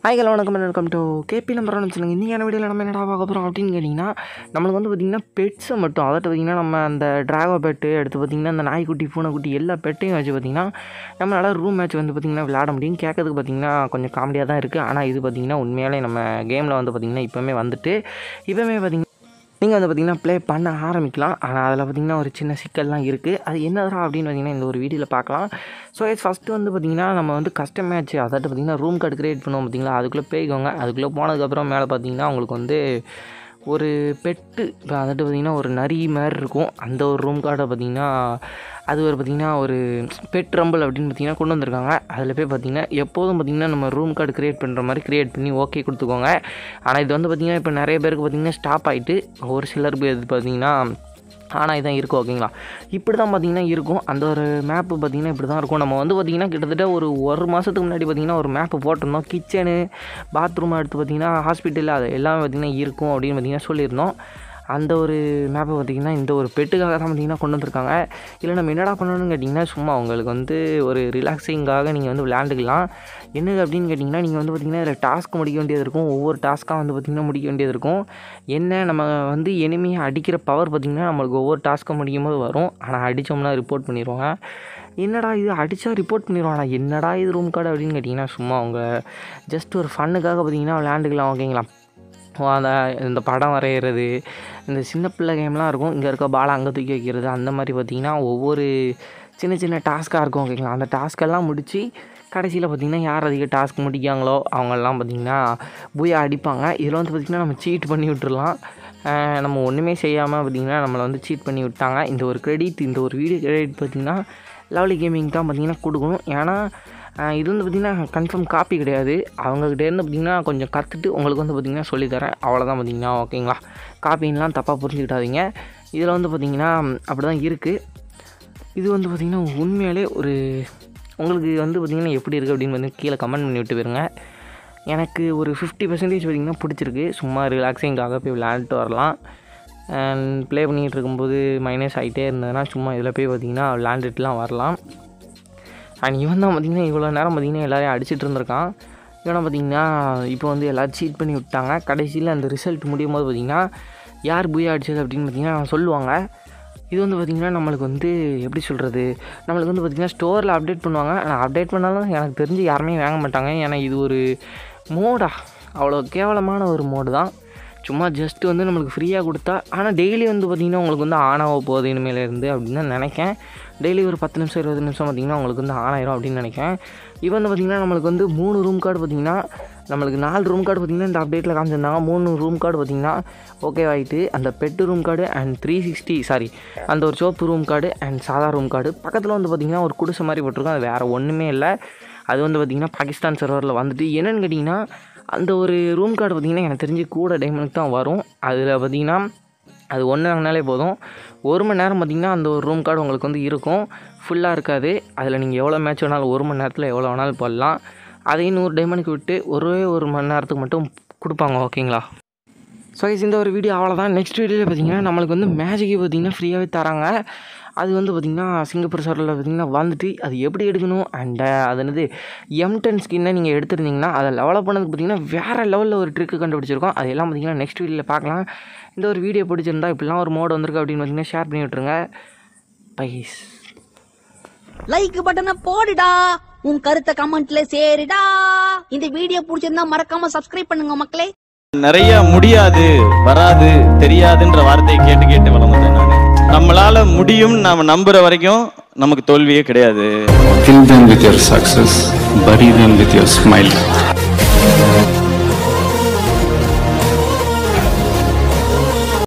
Hi hello வணக்கம் welcome to கேபி number ஒன்று சொல்லுங்கள் இன்றைக்கான வீடியோவில் நம்ம என்னடா பார்க்க போகிறோம் அப்படின்னு கேட்டிங்கன்னா நம்மளுக்கு வந்து பார்த்திங்கன்னா பெட்ஸை மட்டும் அதாவது பார்த்திங்கன்னா நம்ம அந்த ட்ராகோ பெட்டு எடுத்து பார்த்திங்கன்னா அந்த நாய்க்குட்டி பூனைக்குட்டி எல்லா பெட்டையும் வச்சு பார்த்திங்கன்னா நம்மளால் ரூம் மேட்ச் வந்து பார்த்திங்கன்னா விளையாட முடியும் கேட்கறதுக்கு பார்த்திங்கன்னா கொஞ்சம் காமெடியாக தான் இருக்குது ஆனால் இது பார்த்திங்கன்னா உண்மையாலே நம்ம கேமில் வந்து பார்த்திங்கன்னா இப்போவுமே வந்துட்டு இப்போவுமே பார்த்திங்கன்னா நீங்கள் வந்து பார்த்திங்கன்னா ப்ளே பண்ண ஆரம்பிக்கலாம் ஆனால் அதில் பார்த்திங்கன்னா ஒரு சின்ன சிக்கல்லாம் இருக்குது அது என்னதுடா அப்படின்னு பார்த்திங்கன்னா இந்த ஒரு வீடியோவில் பார்க்கலாம் ஸோ இது ஃபஸ்ட்டு வந்து பார்த்திங்கன்னா நம்ம வந்து கஸ்டம் மேட்ச் அதாவது பார்த்திங்கன்னா ரூம் கார்டு கிரியேட் பண்ணுவோம் பார்த்திங்களா அதுக்குள்ளே போய்க்கோங்க அதுக்குள்ளே போனதுக்கப்புறம் மேலே பார்த்திங்கன்னா உங்களுக்கு வந்து ஒரு பெட்டு இப்போ அதாவது பார்த்திங்கன்னா ஒரு நரி மாதிரி இருக்கும் அந்த ஒரு ரூம் கார்டை பார்த்திங்கன்னா அது ஒரு பார்த்திங்கன்னா ஒரு பெட் ரம்பிள் அப்படின்னு பார்த்திங்கன்னா கொண்டு வந்திருக்காங்க அதில் போய் பார்த்திங்கன்னா எப்போதும் பார்த்திங்கன்னா நம்ம ரூம் கார்டு க்ரியேட் பண்ணுற மாதிரி க்ரியேட் பண்ணி ஓகே கொடுத்துக்கோங்க ஆனால் இது வந்து பார்த்திங்கன்னா இப்போ நிறைய பேருக்கு பார்த்திங்கன்னா ஸ்டாப் ஆகிட்டு ஒரு சிலருக்கு இது பார்த்திங்கன்னா ஆனால் இதான் இருக்கும் ஓகேங்களா இப்படி தான் பார்த்தீங்கன்னா இருக்கும் அந்த ஒரு மேப்பு பார்த்தீங்கன்னா இப்படி தான் இருக்கும் நம்ம வந்து பார்த்திங்கன்னா கிட்டத்தட்ட ஒரு ஒரு மாதத்துக்கு முன்னாடி பார்த்திங்கன்னா ஒரு மேப்பு போட்டிருந்தோம் கிச்சனு பாத்ரூம் எடுத்து பார்த்திங்கன்னா ஹாஸ்பிட்டல் அது எல்லாமே பார்த்திங்கன்னா இருக்கும் அப்படின்னு பார்த்திங்கன்னா சொல்லியிருந்தோம் அந்த ஒரு மேப்பை பார்த்திங்கன்னா இந்த ஒரு பெட்டுக்காக தான் பார்த்திங்கன்னா கொண்டு வந்திருக்காங்க இல்லை நம்ம என்னடா பண்ணணும்னு கேட்டிங்கன்னா சும்மா உங்களுக்கு வந்து ஒரு ரிலாக்ஸிங்காக நீங்கள் வந்து விளையாண்டுக்கலாம் என்னது அப்படின்னு கேட்டிங்கன்னா நீங்கள் வந்து பார்த்திங்கன்னா இதில் டாஸ்க் முடிக்க வேண்டியது இருக்கும் ஒவ்வொரு டாஸ்க்காக வந்து பார்த்திங்கன்னா முடிக்க வேண்டியது இருக்கும் என்ன நம்ம வந்து எனிமையை அடிக்கிற பவர் பார்த்திங்கன்னா நம்மளுக்கு ஒவ்வொரு டாஸ்க்கை முடிக்கும் போது வரும் ஆனால் அடித்தோம்னா ரிப்போர்ட் பண்ணிடுவாங்க என்னடா இது அடித்தா ரிப்போர்ட் பண்ணிடுவாங்க என்னடா இது ரூம் கார்டு அப்படின்னு கேட்டிங்கன்னா சும்மா அவங்க ஜஸ்ட் ஒரு ஃபன்னுக்காக பார்த்திங்கன்னா விளையாண்டுக்கலாம் ஓகேங்களா அந்த இந்த படம் வரைகிறது இந்த சின்ன பிள்ளை கேம்லாம் இருக்கும் இங்கே இருக்க பாலை அங்கே தூக்கி வைக்கிறது அந்த மாதிரி பார்த்திங்கன்னா ஒவ்வொரு சின்ன சின்ன டாஸ்க்காக இருக்கும் ஓகேங்களா அந்த டாஸ்க்கெல்லாம் முடித்து கடைசியில் பார்த்திங்கன்னா யார் அதிக டாஸ்க் முடிக்காங்களோ அவங்கெல்லாம் பார்த்திங்கன்னா பூயா அடிப்பாங்க இதில் வந்து பார்த்திங்கன்னா நம்ம சீட் பண்ணி விட்டுறலாம் நம்ம ஒன்றுமே செய்யாமல் பார்த்திங்கன்னா நம்மளை வந்து சீட் பண்ணி விட்டாங்க இந்த ஒரு கிரெடிட் இந்த ஒரு வீடியோ கிரெடிட் பார்த்திங்கன்னா லவ்லி கேமிங் தான் பார்த்திங்கன்னா கொடுக்கணும் ஏன்னா இது வந்து பார்த்திங்கன்னா கன்ஃபார்ம் காப்பி கிடையாது அவங்கக்கிட்டேருந்து பார்த்திங்கன்னா கொஞ்சம் கற்றுட்டு உங்களுக்கு வந்து பார்த்திங்கன்னா சொல்லித்தரேன் அவ்வளோதான் பார்த்திங்கன்னா ஓகேங்களா காப்பின்லாம் தப்பாக புரிஞ்சுக்கிட்டாதீங்க இதில் வந்து பார்த்திங்கன்னா அப்படி தான் இருக்குது இது வந்து பார்த்திங்கன்னா உண்மையிலே ஒரு உங்களுக்கு வந்து பார்த்திங்கன்னா எப்படி இருக்குது அப்படின்னு வந்து கீழே கமெண்ட் பண்ணி விட்டு போயிருங்க எனக்கு ஒரு ஃபிஃப்டி பர்சன்டேஜ் பார்த்திங்கன்னா பிடிச்சிருக்கு சும்மா ரிலாக்ஸிங்காக போய் விளையாண்டுட்டு வரலாம் அண்ட் ப்ளே பண்ணிகிட்டு இருக்கும்போது மைனஸ் ஆகிட்டே இருந்ததுன்னா சும்மா இதில் போய் பார்த்திங்கன்னா விளையாண்டுட்டுலாம் வரலாம் அண்ட் இவன் தான் பார்த்திங்கன்னா இவ்வளோ நேரம் பார்த்திங்கன்னா எல்லோரையும் அடிச்சிட்டு இருந்திருக்கான் இவனை பார்த்திங்கன்னா இப்போ வந்து எல்லோரும் சீட் பண்ணி விட்டாங்க கடைசியில் அந்த ரிசல்ட் முடியும் போது பார்த்திங்கன்னா யார் பூயா அடிச்சது அப்படின்னு பார்த்திங்கன்னா சொல்லுவாங்க இது வந்து பார்த்திங்கன்னா நம்மளுக்கு வந்து எப்படி சொல்கிறது நம்மளுக்கு வந்து பார்த்திங்கன்னா ஸ்டோரில் அப்டேட் பண்ணுவாங்க ஆனால் அப்டேட் பண்ணாலும் எனக்கு தெரிஞ்சு யாருமே வாங்க மாட்டாங்க ஏன்னா இது ஒரு மோடா அவ்வளோ கேவலமான ஒரு மோடு தான் சும்மா ஜஸ்ட்டு வந்து நம்மளுக்கு ஃப்ரீயாக கொடுத்தா ஆனால் டெய்லி வந்து பார்த்திங்கன்னா உங்களுக்கு வந்து ஆன் ஆக போகுது இனிமேலேருந்து அப்படின்னு தான் நினைக்கேன் டெய்லி ஒரு பத்து நிமிஷம் இருபது நிமிஷம் பார்த்திங்கன்னா உங்களுக்கு வந்து ஆன் ஆயிரும் அப்படின்னு நினைக்கிறேன் இப்போ வந்து பார்த்திங்கன்னா நம்மளுக்கு வந்து மூணு ரூம் கார்டு பார்த்திங்கன்னா நம்மளுக்கு நாலு ரூம் கார்டு பார்த்திங்கன்னா இந்த அப்டேட்டில் காமிச்சிருந்தாங்க மூணு ரூம் கார்டு பார்த்திங்கன்னா ஓகே ஆகிட்டு அந்த bed room card and three sixty sorry அந்த ஒரு சோப்பு ரூம் கார்டு அண்ட் சாதா ரூம் கார்டு பக்கத்தில் வந்து பார்த்திங்கன்னா ஒரு குடிசை மாதிரி போட்டிருக்கோம் அது வேறு ஒன்றுமே இல்லை அது வந்து பார்த்திங்கன்னா பாகிஸ்தான் சர்வரில் வந்துட்டு என்னென்னு கேட்டிங்கன்னா அந்த ஒரு ரூம் கார்டு பார்த்திங்கன்னா எனக்கு தெரிஞ்சு கூட டைமண்டுக்கு தான் வரும் அதில் பார்த்திங்கன்னா அது ஒன்று வாங்கினாலே போதும் ஒரு மணி நேரம் பார்த்திங்கன்னா அந்த ஒரு ரூம் கார்டு உங்களுக்கு வந்து இருக்கும் ஃபுல்லாக இருக்காது அதில் நீங்கள் எவ்வளோ மேட்ச் வேணாலும் ஒரு மணி நேரத்தில் எவ்வளோ வேணாலும் போடலாம் அதையும் நூறு டைமண்டுக்கு விட்டு ஒரே ஒரு மணி நேரத்துக்கு மட்டும் கொடுப்பாங்க ஓகேங்களா ஸோ இந்த ஒரு வீடியோ அவ்வளோதான் நெக்ஸ்ட் வீடியோவில் பார்த்திங்கன்னா நம்மளுக்கு வந்து மேஜிக்கு பார்த்திங்கன்னா ஃப்ரீயாகவே தராங்க அது வந்து பார்த்திங்கன்னா சிங்கப்பூர் சர்வரில் பார்த்திங்கன்னா வந்துட்டு அது எப்படி எடுக்கணும் அண்ட் அது என்னது எம் டென் ஸ்கின்னை நீங்கள் எடுத்துருந்தீங்கன்னா அதை லெவலப் பண்ணதுக்கு பார்த்திங்கன்னா வேறு லெவலில் ஒரு ட்ரிக்கு கண்டுபிடிச்சிருக்கோம் அதெல்லாம் பார்த்திங்கன்னா நெக்ஸ்ட் வீடியோவில் பார்க்கலாம் இந்த ஒரு வீடியோ பிடிச்சிருந்தா இப்படிலாம் ஒரு மோடு வந்திருக்கு அப்படின்னு பார்த்திங்கன்னா ஷேர் பண்ணி விட்ருங்க பைஸ் லைக் பட்டனை போடுடா உன் கருத்தை கமெண்ட்ல சேருடா இந்த வீடியோ பிடிச்சிருந்தா மறக்காம சப்ஸ்கிரைப் பண்ணுங்க மக்களே நிறைய முடியாது வராது தெரியாதுன்ற வார்த்தையை கேட்டு கேட்டு வளர்ந்தேன் நான் நம்மளால முடியும் நாம நம்புற வரைக்கும் நமக்கு தோல்வியே கிடையாது Kill them with your success, bury them with your smile.